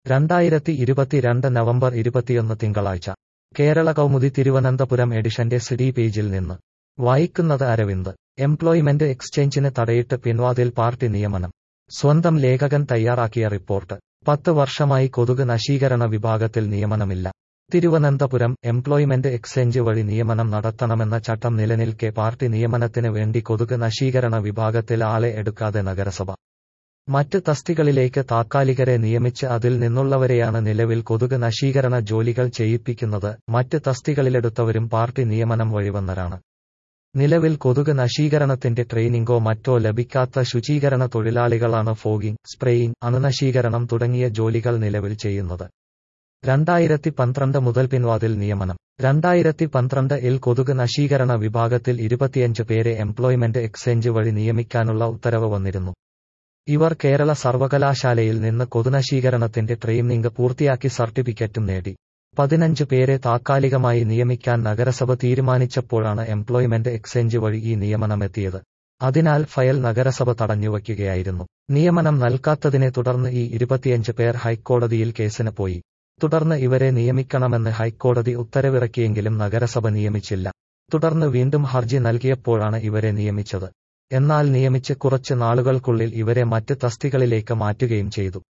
രണ്ടായിരത്തി ഇരുപത്തിരണ്ട് നവംബർ ഇരുപത്തിയൊന്ന് തിങ്കളാഴ്ച കേരള കൗമുദി തിരുവനന്തപുരം എഡിഷന്റെ സിഡി പേജിൽ നിന്ന് വായിക്കുന്നത് അരവിന്ദ് എംപ്ലോയ്മെന്റ് എക്സ്ചേഞ്ചിന് തടയിട്ട് പിൻവാതിൽ പാർട്ടി നിയമനം സ്വന്തം ലേഖകൻ തയ്യാറാക്കിയ റിപ്പോർട്ട് പത്ത് വർഷമായി കൊതുക് നശീകരണ വിഭാഗത്തിൽ നിയമനമില്ല തിരുവനന്തപുരം എംപ്ലോയ്മെന്റ് എക്സ്ചേഞ്ച് വഴി നിയമനം നടത്തണമെന്ന ചട്ടം നിലനിൽക്കെ പാർട്ടി നിയമനത്തിന് വേണ്ടി കൊതുക് നശീകരണ വിഭാഗത്തിൽ ആളെ എടുക്കാതെ നഗരസഭ മറ്റ് തസ്തികളിലേക്ക് താത്കാലികരെ നിയമിച്ച് അതിൽ നിന്നുള്ളവരെയാണ് നിലവിൽ കൊതുക് നശീകരണ ജോലികൾ ചെയ്യിപ്പിക്കുന്നത് മറ്റ് തസ്തികളിലെടുത്തവരും പാർട്ടി നിയമനം വഴിവന്നരാണ് നിലവിൽ കൊതുക് നശീകരണത്തിന്റെ ട്രെയിനിങ്ങോ മറ്റോ ലഭിക്കാത്ത ശുചീകരണ തൊഴിലാളികളാണ് ഫോഗിംഗ് സ്പ്രേയിംഗ് അണുനശീകരണം തുടങ്ങിയ ജോലികൾ നിലവിൽ ചെയ്യുന്നത് രണ്ടായിരത്തി പന്ത്രണ്ട് മുതൽ പിൻവാതിൽ നിയമനം രണ്ടായിരത്തി പന്ത്രണ്ട് ഇൽ കൊതുക് നശീകരണ വിഭാഗത്തിൽ ഇരുപത്തിയഞ്ച് പേരെ എംപ്ലോയ്മെന്റ് എക്സ്ചേഞ്ച് വഴി നിയമിക്കാനുള്ള ഉത്തരവ് വന്നിരുന്നു ഇവർ കേരള സർവകലാശാലയിൽ നിന്ന് കൊതുനശീകരണത്തിന്റെ ട്രെയിനിംഗ് പൂർത്തിയാക്കി സർട്ടിഫിക്കറ്റും നേടി പതിനഞ്ച് പേരെ താത്കാലികമായി നിയമിക്കാൻ നഗരസഭ തീരുമാനിച്ചപ്പോഴാണ് എംപ്ലോയ്മെന്റ് എക്സ്ചേഞ്ച് വഴി ഈ നിയമനമെത്തിയത് അതിനാൽ ഫയൽ നഗരസഭ തടഞ്ഞുവയ്ക്കുകയായിരുന്നു നിയമനം നൽകാത്തതിനെ തുടർന്ന് ഈ ഇരുപത്തിയഞ്ച് പേർ ഹൈക്കോടതിയിൽ കേസിന് പോയി തുടർന്ന് ഇവരെ നിയമിക്കണമെന്ന് ഹൈക്കോടതി ഉത്തരവിറക്കിയെങ്കിലും നഗരസഭ നിയമിച്ചില്ല തുടർന്ന് വീണ്ടും ഹർജി നൽകിയപ്പോഴാണ് ഇവരെ നിയമിച്ചത് എന്നാൽ നിയമിച്ച് കുറച്ച് നാളുകൾക്കുള്ളിൽ ഇവരെ മറ്റ് തസ്തികളിലേക്ക് മാറ്റുകയും ചെയ്തു